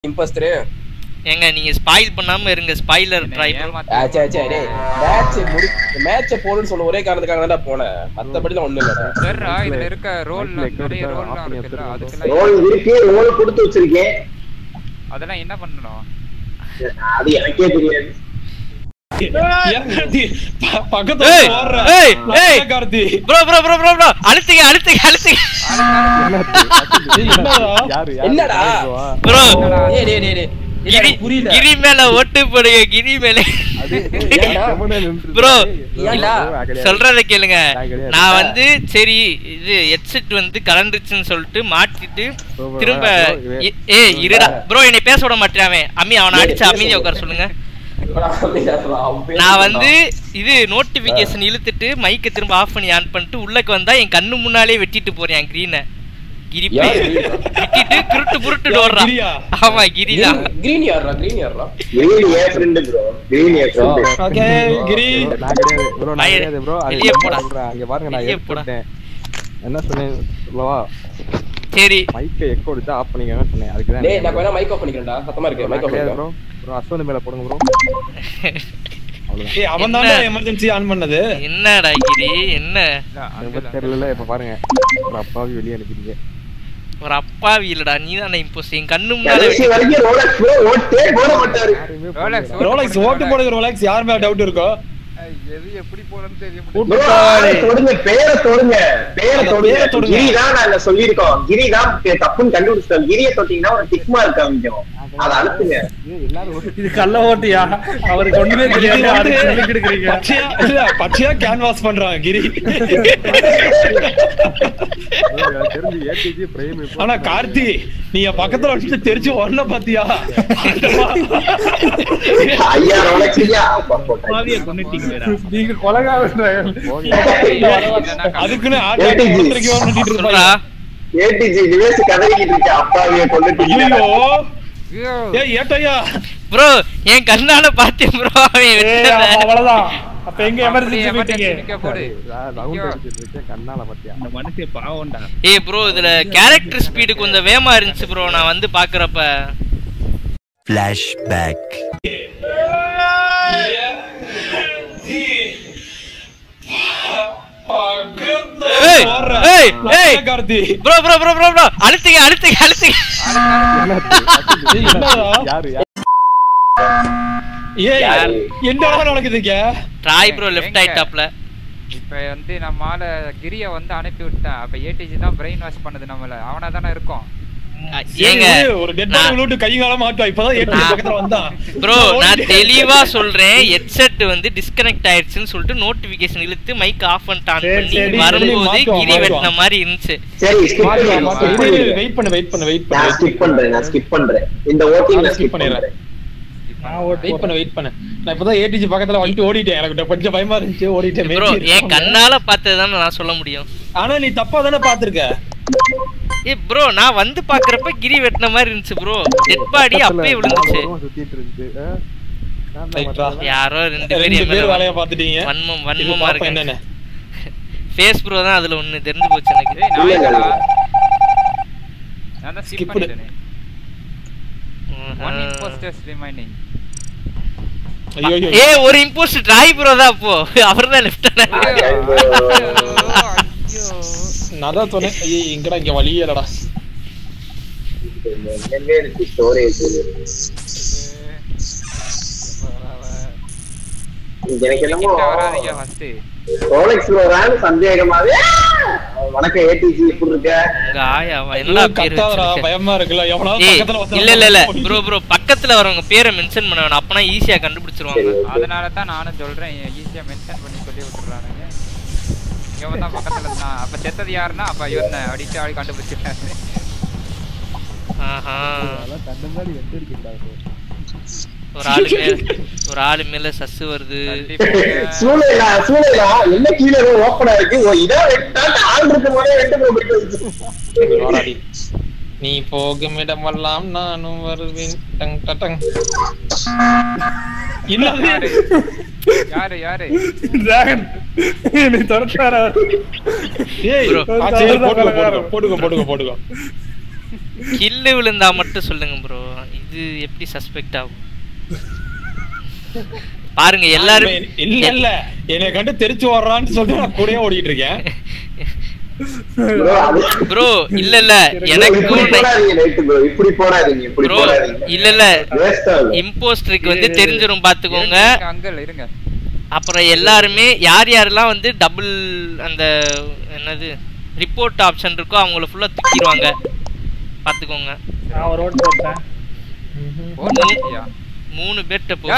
இம்பஸ்டர் ஏங்க நீங்க ஸ்பாயில் பண்ணாம இருங்க ஸ்பாயிலர் ட்ரை சரி சரி டேய் மேட்ச் முடி மேட்ச் போடுன்னு சொல்ல ஒரே காரணத்துக்காக தான் போனேன் மத்தபடிலாம் ஒண்ணும் இல்லடா சரிடா இதுல இருக்க ரோல் நிறைய ரோல்லாம் இருக்குல்ல அதுக்கெல்லாம் ரோல் இருக்கு ரோல் கொடுத்து வச்சிருக்கேன் அதெல்லாம் என்ன பண்ணணும் அது எனக்கே தெரியாது பக்கத்துல ஏய் ஓடுற. ஏய் ஏய் Karthi bro bro bro bro bro அழுத்துங்க அழுத்துங்க அழுத்துங்க என்னடா ப்ரோ டேய் டேய் டேய் டேய் இல்ல, கிரி எனக்கு புரியல கிரி மேல ஓட்டு போடுங்க கிரி மேல ஏன்டா? ப்ரோ ஏன்டா? சொல்றத கேளுங்க நான் வந்து சரி இது ஹெட்செட் வந்து கலண்டுச்சுன்னு சொல்லிட்டு மாட்டிட்டு திரும்ப ஏ- ஏய் இருடா ப்ரோ என்னை பேச விட மாட்டான் அம்மி அவனை அடிச்சு அமைதியா உட்கார சொல்லுங்க அவன் பேர் நான் வந்து இது நோட்டிபிகேஷன் இழுத்துட்டு மைக்க திரும்ப ஆஃப் பண்ணி ஆன் பண்ணிட்டு உள்ளக்கு வந்தா என் கண்ணு முன்னாலே வெட்டிட்டு போறேன் கிரீனை கிரி யார் போய் கிரீனா? வெட்டிட்டு குருட்டு புருட்டு யார் ஓடுறான் கிரியா? ஆமா கிரிதான் கிரீன் கிரீன் யாரா கிரீன் யாரா கிரீன் ஏன் ஃப்ரெண்டு ப்ரோ கிரீன் ஏன் ஃப்ரெண்டு ஓகே கிரி நான் கிடையாது ப்ரோ நான் பையன், கிடையாது ப்ரோ அது வெளியே போடா. சொல்றேன் அங்க பாருங்க நான் வெளியே எடுத்து போடா. விட்டேன். என்ன சொன்னேன் சொல்லவா சரி மைக்கை எக்கோ எடுத்து ஆஃப் பண்ணிக்கங்கன்னு சொன்னேன் அதுக்கு தான் டேய் நான் வேணா மைக் ஆஃப் பண்ணிக்கிறேன்டா சத்தமா இருக்கு மைக் ஆஃப் கிடையாது பண்ணிக்கிறேன் ப்ரோ ப்ரோ அஸ்வந்த் மேல போடுங்க ப்ரோ அவ்வளவுதான் ஏய் அவன் தான் என்ன? எமர்ஜென்சி ஆன் பண்ணது என்னடா கிரி என்ன இல்ல, அங்க எனக்கு இல்ல. தெரியல இப்ப பாருங்க ஒரு அப்பாவி வெளியே அனுப்பிட்டீங்க ஒரு அப்பாவி இல்லடா நீ தானே இம்போஸ் என் கண்ணு முன்னால கடைசி வெட்டி- வரைக்கும் ரோலக்ஸ் ப்ரோ ஓட்டே போட மாட்டாரு யாரையுமே Rolex, போடல. ரோலக்ஸ் ஓட்டு போடுங்க ரோலக்ஸ் யார் மேல டவுட் இருக்கோ ஏய், எது எப்படி போறன்னு தெரிய கூட்டு ப்ரோ போவாரு. தொடுங்க பேரை தொடுங்க பேரை அந்த தொடுங்க பேரை தொடுங்க. கிரி தான் நாங்க சொல்லியிருக்கோம் கிரி தான் தப்புன்னு கண்டுபிடிச்சிட்டோம் கிரியை தொட்டீங்கன்னா ஒரு டிக் மார்க் காமிக்கும் அதை அழுத்துங்க ஏய், எல்லாரும் ஓட்டு இது கள்ள ஓட்டியா அவருக்கு ஒண்ணுமே தெரியாது அதுக்கு சொல்லிக் கொடுக்குறீங்க பச்சையா இல்ல பச்சையா கேன்வாஸ் பண்றான் கிரி எனக்கு தெரிஞ்சு ஏடிஜி பிரேம் இப்போ ஆனா கார்த்தி நீ என் பக்கத்துல வச்சுட்டு தெரிச்சு ஒன்ன பாத்தியா ஐயா ரோலக்ஸ் ஐயா பாவியை கொன்னுட்டீங்களேடா. நீங்க கொலகாரன் போங்க. அதுக்குன்னு ஏடிஜி. ஆட்டோ வந்துட்டு சொல்றா இருப்பாங்க ஏடிஜி டிவைஸ் கதறிக்கிட்டு இருக்கா அப்பாவிய கொண்டுட்டீங்க ஐயோ ஐயோ, ஏய் ஏட்டையா ப்ரோ என் கண்ணால பார்த்தேன் ப்ரோ அவன் ஏய், வெட்டத. அப்ப அவ்வளவுதான் அப்ப எங்க அப்படி எமர்ஜென்சி emergency மீட்டிங் நிக்க போடு. நான் ரவுண்ட் ஐயோ. அடிச்சிட்டு இருக்கேன் கண்ணால பாத்தியா இந்த மனுஷன் பாவம்டா ஏய் ப்ரோ இதுல கேரக்டர் ஸ்பீடு கொஞ்சம் வேகமா இருந்துச்சு ப்ரோ நான் வந்து பாக்குறப்ப ஏய் ஏய் ஏய் Karthi Karthi bro bro bro bro bro அழுத்துங்க அழுத்துங்க அழுத்துங்க ஏய், என்னடா? யாரு யாரு ஏய் யார்? என்னடா நடக்குதுங்க ட்ராய் ப்ரோ லெஃப்ட் ஆயிட்டாப்ல இப்ப வந்து நம்ம ஆள கிரிய வந்து அனுப்பி விட்டேன் அப்ப ஏடிஜி தான் பிரெயின் வாஷ் பண்ணது நம்மள அவனா தானே இருக்கும் ஏங்க சரி, ஒரு டெட் பாடி நான்- விட்டு கை கால மாட்டோம் இப்பதான் ஏடி நான்- பக்கத்துல வந்தான் ப்ரோ நான் தெளிவா சொல்றேன் ஹெட்செட் வந்து டிஸ்கனெக்ட் ஆயிடுச்சுன்னு சொல்லிட்டு நோட்டிபிகேஷன் இழுத்து மைக் ஆஃப் பண்ணிட்டான் சரி, பண்ணி சரி, வரும்போது மாத்துவோம், கிரி வெட்டின மாத்துவோம். மாதிரி இருந்துச்சு சரி ஸ்கிப் பண்ணுங்க வெயிட் பண்ணு வெயிட் பண்ணு வெயிட் நான் பண்ணு ஸ்கிப் பண்றேன் நான் ஸ்கிப் பண்றேன் இந்த ஓட்டிங் நான் ஸ்கிப் பண்ணிடுறேன் நான் ஓட்டு வெயிட் பண்ணு வெயிட் பண்ணு நான் இப்பதான் ஏடிஜி பக்கத்துல வந்துட்டு ஓடிட்டேன் எனக்கு கொஞ்சம் பயமா இருந்துச்சு ஓடிட்டேன் ப்ரோ மேய்ச்சி என் இருப்பாங்க. கண்ணால பார்த்ததுதான் நான் சொல்ல முடியும் ஆனா நீ தப்பா தானே பாத்திருக்க ஏ ப்ரோ நான் வந்து பாக்குறப்ப கிரி வெட்டின மாதிரி இருந்துச்சு ப்ரோ டெட் பாடி அப்பயே விழுந்துச்சு நாலு சுத்திட்டு இருந்துச்சு ஆ? நான் தான் ரைட்டா. மத்ததெல்லாம் யாரோ ரெண்டு பேர் ரெண்டு என் பேர் மேல வேலைய பாத்துட்டீங்க வன்மம் இது வன்மமா பாப்போம் இருக்கு என்னன்னு ஃபேஸ் ப்ரோ தான் அதுல ஒண்ணு தெரிஞ்சு போச்சு எனக்கு ஏய் நான் இல்ல, இல்ல, இல்லடா. இல்ல. நான் தான் Skip ஸ்கிப் பண்ணு. பண்ணிட்டேனே ஒன் இம்போஸ்டர்ஸ் ரிமைனிங் ஐயோ ஐயோ. ஏ ஒரு இம்போஸ்ட் ட்ராய் ப்ரோ தான் அப்போ அவர் தான் லெஃப்ட் ஐயோ நான் தான் சொன்னேன் ஐயோ எங்கடா இங்க வழியே இல்லடா எங்க இருக்கு ஸ்டோரேஜ் எனக்கு என்னமோ கிட்ட வராதீங்க ஃபர்ஸ்ட் ரோலக்ஸ் ப்ரோதான் சந்தேகமாவே வணக்கம் ஏடிஜி எப்படி இருக்க உங்க ஆயாவா என்ன பேர் கத்தாதடா வச்சிருக்க? பயமா இருக்குல்ல எவனாவது ஏய் பக்கத்துல வந்தா இல்ல இல்ல இல்ல ப்ரோ ப்ரோ பக்கத்துல வரவங்க பேரை மென்ஷன் பண்ண வேணாம் அப்பனா ஈஸியா கண்டுபிடிச்சிருவாங்க அதனால தான் நானும் சொல்றேன் ஈஸியா மென்ஷன் பண்ணி சொல்லி விட்டுறானுங்க இவன் தான் பக்கத்துல இருந்தான் அப்ப செத்தது யாருன்னா அப்ப இவன் அடிச்சு ஆடி கண்டுபிடிச்சிட்டாரு ஆஹா அதெல்லாம் கண்ணு முன்னாடி வெட்டி இருக்கீங்களா ஒரு ஆளு மேல ஒரு ஆளு மேல சசு வருது சூழலா சூழலா என்ன கீழே ஓப்பனா இருக்கு ஓ இதான் வெட்டாட்டு ஆள் இருக்கும் போதே வெட்டு ப்ரோ போயிட்டு வாடாடி. நீ போகும் இடமெல்லாம் நானும் வருவேன் டங் டடங் என்னது யாரு யாரு யாரு டிராகன் என்னை துரத்தாரா ஏய் Bro. ஆ, சரி, போட்டுக்கோ போட்டுக்கோ போட்டுக்கோ போட்டுக்கோ போட்டுக்கோ கில்லு விழுந்தா மட்டும் சொல்லுங்க ப்ரோ இது இது எப்படி சஸ்பெக்ட் ஆகும் பாருங்க எல்லாரும் இல்ல இல்ல என்னை கண்டு தெரிச்சு வர்றான்னு சொல்லிட்டு நான் கூடயே ஓடிட்டு இருக்கேன் bro, அது- ப்ரோ இல்ல இல்ல bro, இப்படி எனக்கும் போடாதீங்க night bro. இப்படி போடாதீங்க இப்படி ப்ரோ போடாதீங்க இல்ல இல்ல Waste ஆகும். இம்போஸ்டருக்கு வந்து தெரிஞ்சிரும் பாத்துக்கோங்க இருங்க, அங்கிள் இருங்க அப்புறம் எல்லாருமே யார் யாரெல்லாம் வந்து டபுள் அந்த என்னது ரிப்போர்ட் ஆப்ஷன் இருக்கோ அவங்கள ஃபுல்லா தூக்கிடுவாங்க பாத்துக்கோங்க நான் ஒரு ஓட்டு போட்டேன் ஓட்டியா மூணு பேர்ட்ட போ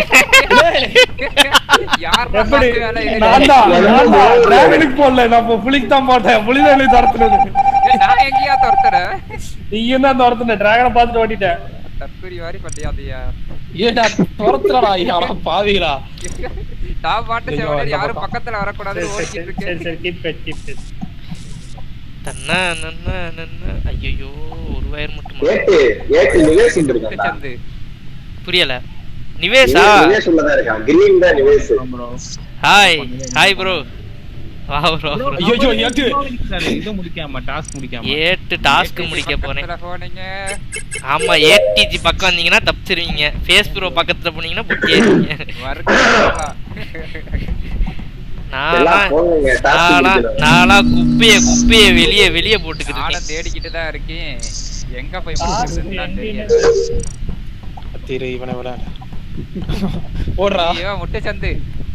யாரா எப்படி பார்த்து வேலை இது? நான் தான் எனக்கு நான் தான் bro. டிராகனுக்கு போடல நான் இப்போ புலிக்கு தான் போட்டேன் புலி தான் நீ துரத்துனது ஏய், நான் எங்கேயா துரத்துறேன் நீங்க தான் துரத்துன டிராகனை பார்த்துட்டு ஓட்டிட்டேன் தற்கொலை மாதிரி பட்டியாதியா ஏடா துரத்துறடா யாரா பாவிகளா நான் பாட்டு ஐயோ, செவனே இந்த யாரும் பக்கம். பக்கத்துல வரக்கூடாதுன்னு சரி ஓடிக்கிட்டு சரி இருக்கேன் சரி கீப் இட் கீப் இட் தன்னா நன்னா நன்னா ஐயோ ஒரு வயர் மட்டும் ஏட்டு ஏட்டு நிவேஷ் இருக்கான்டா. சந்து புரியல நிவேஷா நிவேஷ் உள்ளதா இருக்கான் கிரீன் தான் நிவேஷ் ஹாய் ஹாய் ப்ரோ வா ப்ரோ ஐயோ ஐயோ ஏத்து இது முடிக்காம டாஸ்க் முடிக்காம ஏட்டு டாஸ்க் முடிக்க போறேன் பக்கத்துல போனீங்க ஆமா ஏடிஜி பக்கம் வந்தீங்கன்னா தப்பிச்சிருவீங்க ஃபேஸ் ப்ரோ பக்கத்துல போனீங்கன்னா புட்டியாயிருவீங்க மறுக்கா நானா எல்லாம் போங்க task நானா முடிக்கணும். நானா குப்பைய குப்பைய வெளிய வெளிய போட்டுக்கிட்டு நானும் இருக்கேன் தேடிக்கிட்டு தான் இருக்கேன் எங்க போய் முடிக்கிறதுன்னு தான் தெரியல திரு இவனை விட ஓடுறா ஐயோ முட்டை சந்து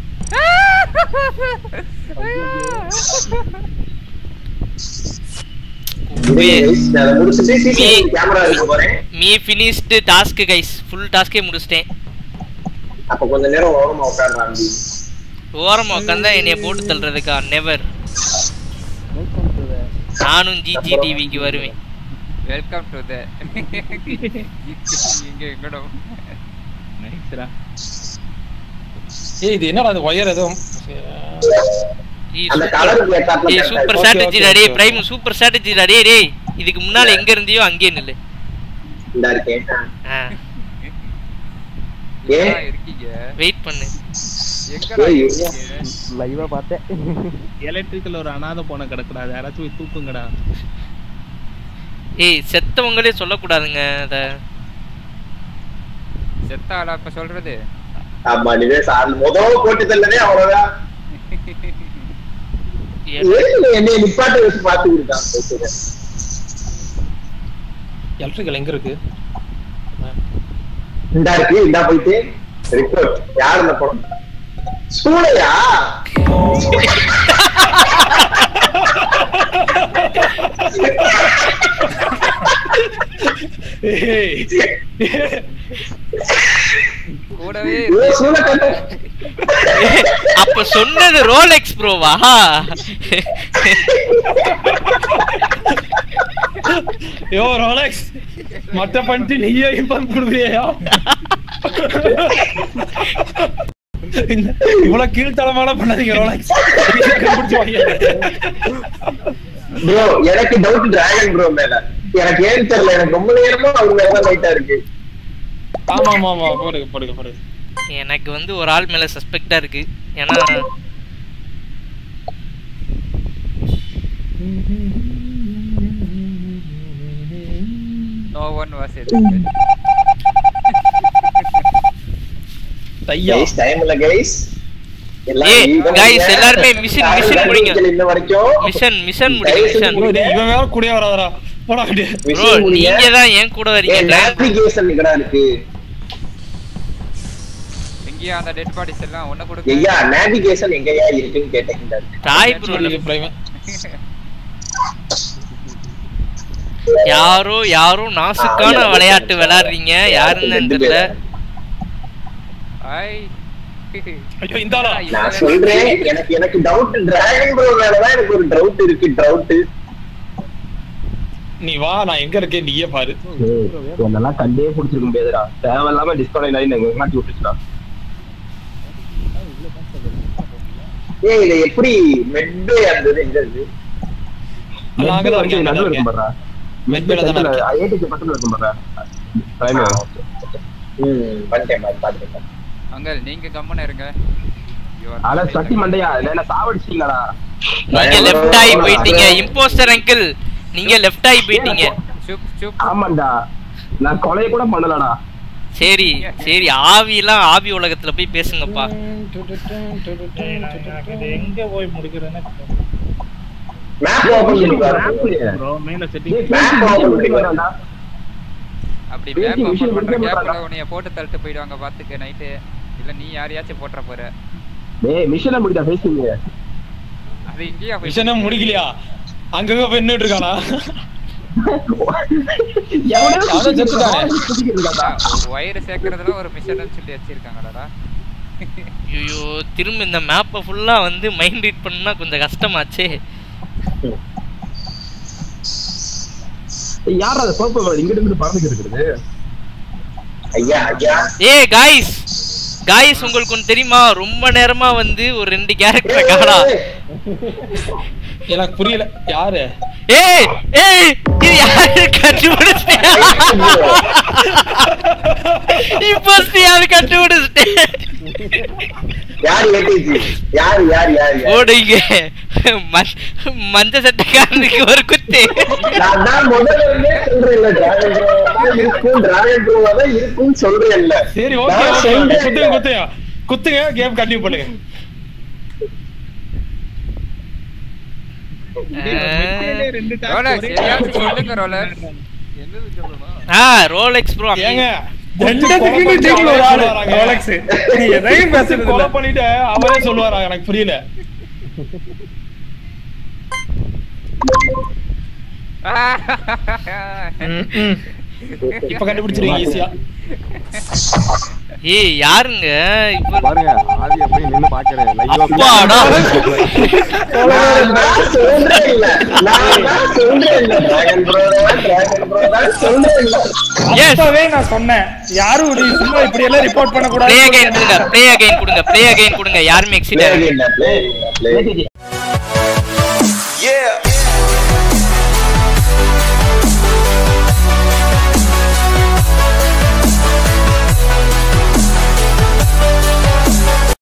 குப்பைய guys, நான் அதை முடிச்சிட்டு CCTV கேமரா எடுக்க போறேன் me finished task guys full டாஸ்கே முடிச்சிட்டேன் அப்ப கொஞ்ச நேரம் ஓரமா உட்கார்றான் ஓரமா உட்காந்தா என்னைய போட்டு தள்ளுறதுக்கா நெவர் நானும் ஜிஜி டிவிக்கு வருவேன் வெல்கம் டு த இங்க எங்கடோ நைஸ்ரா ஏய் இது என்னடா அது ஒயர் எதுவும் அந்த கலருக்கு ஏத்தாப்புல ஏய் correct சூப்பர் ஆ okay, ஸ்ட்ராட்டஜி okay, டே okay. பிரைம் சூப்பர் ஸ்ட்ராட்டஜி டே டேய் இதுக்கு முன்னால எங்க இருந்தியோ அங்கேயே நில்லு இந்தா இருக்கேன் ஆ ஏன்? இருக்கீங்க வெயிட் பண்ணு எங்கடா ஏய், இருக்கீங்க லைவா பார்த்தேன் எலக்ட்ரிக்கல் ஒரு அனாதை போன கிடக்கூடாது யாராச்சும் போய் தூக்குங்கடா ஏய் செத்தவங்களே சொல்லக்கூடாதுங்க அத செத்தாளா இப்ப சொல்றது ஆமா நிவேஷ் அது முதல் போட்டு தள்ளதே அவ்வளவுதான் ஏன் என்னைய நிப்பாட்ட வச்சு பாத்துக்கிட்டு இருக்கான் எலக்ட்ரிக்கல் எங்க இருக்கு இந்தா இருக்கு இந்தா போயிட்டு ரிப்போர்ட் யார் இந்த படம் சூளையா ஏய் கூடவே ஏய், சூளை கட்ட அப்ப சொன்னது ரோலெக்ஸ் ப்ரோவா யோ ரோலெக்ஸ் மத்த பண்ணிட்டு நீயே இம்பான் கொடுக்குறியா இவ்வளவு கீழ்த்தளமான பண்ணாதீங்க ரோலெக்ஸ் கண்டுபிடிச்சு வாங்க ப்ரோ எனக்கு டவுட் டிராகன் ப்ரோ மேல எனக்கு ஏன்னு தெரியல எனக்கு ரொம்ப நேரமா அவங்க மேலதான் லைட்டா இருக்கு ஆமா ஆமா ஆமா போடுங்க போடுங்க போடுங்க எனக்கு வந்து ஒரு ஆள் மேல சஸ்பெக்டா இருக்கு ஏன்னா நோ ஒன் வாஸ் தையா கைஸ் டைம் இல்ல கைஸ் ஏய், guys, எல்லாருமே mission, mission முடிங்க. இன்ன வரைக்கும் மிஷன் மிஷன் முடிங்க மிஷன் bro, டேய், இவன் வேற கூடயே வராதடா போடா அப்படியே ப்ரோ mission முடிங்க நீங்க தான் என் கூட வரீங்க ஏய் drive- நேவிகேஷன் எங்கடா இருக்கு எங்கேயா அந்த டெட் பாடிஸ் எல்லாம் ஒண்ணு கொடுக்க ஐயா நேவிகேஷன் எங்கயா இருக்குன்னு கேட்டேன் தாய் ப்ரோ சொல்லி பிரைம் யாரோ யாரோ நாசுக்கான விளையாட்டு விளையாடுறீங்க யாருன்னு தெரியல ஐ ஐயோ இந்தாடா நான் சொல்றேன் எனக்கு எனக்கு டவுட் டிராகன் ப்ரோ மேலதான் எனக்கு ஒரு டவுட் இருக்கு டவுட் நீ வா நான் எங்க இருக்கேன் நீயே பாரு என்னெல்லாம் கண்டே பிடிச்சிருக்க முடியாதுடா தேவையில்லாம டிஸ்கவுண்ட் இல்லாத எங்க மாட்டி விட்டுச்சுடா ஏய் இது எப்படி மெட்டு அந்த இது எங்க இருக்கு நான் அங்கதான் இருக்கேன், நடுவில் அங்கதான் இருக்கும் பாரு மெட்பேல தானே இருக்கேன். ஏடிக்கு பக்கத்துல இருக்கும் பாரு பிரைம் ம் பண்ணிட்டேன் பாரு, பாத்துட்டேன் அங்கல் நீங்க கம்மன இருங்க You are ஆனா not சட்டி like- மண்டையா இல்ல சாவடிச்சிட்டீங்களா நீங்க லெஃப்ட் ஆகி போயிட்டீங்க இம்போஸ்டர் அங்கிள் நீங்க லெஃப்ட் ஆகி போயிட்டீங்க சுப் சுப் ஆமாண்டா நான் கொலையை கூட பண்ணலடா சரி சரி ஆவிலாம் ஆவி உலகத்துல போய் பேசுங்கப்பா இது எங்க போய் முடிக்கிறேன்னு மேப் ஓபன் பண்ணி பாரு ப்ரோ மேல செட்டிங் மேப் ஓபன் பண்ணி பாரு அப்படி பேசி மேப் விஷயம் ஓபன் பண்ற முடிக்க கேப்ல மாட்டாங்க. உன்னைய போட்டு தள்ளிட்டு போயிடுவாங்க பாத்துக்க நைட்டு இல்ல நீ யாரையாச்சும் போட்டுற போற டேய் மிஷனை முடிடா பேசுங்க அது இங்கேயா போய் மிஷனே முடிக்கலையா அங்கங்க போய் நின்னுட்டு இருக்கானா எவனோ யாரோ செத்துட்டானே. சுத்திக்கிட்டு இருக்கான்டா. ஒயர் சேர்க்கறதுல ஒரு மிஷன் சொல்லி வச்சிருக்காங்கடா ஐயோ திரும்ப இந்த மேப்பை ஃபுல்லா வந்து மைண்ட் ரீட் பண்ணா கொஞ்சம் கஷ்டமாச்சே ஏய், யாரா அது பர்பிள் இங்கிட்டு இங்கிட்டு பறந்துக்கிட்டு இருக்குது ஐயா ஐயா ஏ காய்ஸ் காய்ஸ் உங்களுக்கு ஒன்று தெரியுமா ரொம்ப நேரமா வந்து ஒரு ரெண்டு கேரக்டரை காணா எனக்கு புரியல யாரு ஏய் ஏய் இது யாரு கண்டுபிடிச்சிட்டியா இப்போ யாரு கண்டுபிடிச்சிட்டேன் யார் ஏடிஜி யார் யார் யார் யார் ஓடுங்க மஞ்- மஞ்ச சட்டைக்காரனுக்கு ஒரு குத்து நான் தான் முதல்ல இருந்தே சொல்றேன்ல டிராகன் ப்ரோ தான் இருக்கும் டிராகன் ப்ரோவா தான் இருக்கும்னு சொல்றேன்ல சரி ஓகே நான் ஓகே சொல்றேன்ல. குத்துங்க குத்துங்க குத்துங்க கேம் கண்டினியூ பண்ணுங்க ரோலர் சரியாச்சும் சொல்லுங்க ரோலர் ஆ ரோலெக்ஸ் ப்ரோ ஏங்க ரெண்டுத்துக்குமே ஜெயிக்கல ஒரு ஆளு ரோலக்ஸ் நீ எதையும் பேசுறது கொலை இல்ல. பண்ணிட்டு அவரே சொல்லுவாரா எனக்கு புரியல இப்ப கண்டுபிடிச்சிருக்கீங்க ஈஸியா ஏய் யாருங்க இப்ப பாருங்க ஆதி அப்படியே நின்னு பாக்குறேன் லைவா அப்பாடா. நான் தான் சொல்றேன்ல நான் தான் சொல்றேன்ல டிராகன் ப்ரோ தான் டிராகன் ப்ரோ தான் சொல்றேன்ல Yes. அப்பவே நான் சொன்னேன் யாரும் இப்படி சும்மா இப்படி எல்லாம் ரிப்போர்ட் பண்ண கூடாது ப்ளே அகைன் கொடுங்க ப்ளே அகைன் கொடுங்க ப்ளே அகைன் கொடுங்க யாருமே exit play again, play again, play again. பேசிட்டு Yeah.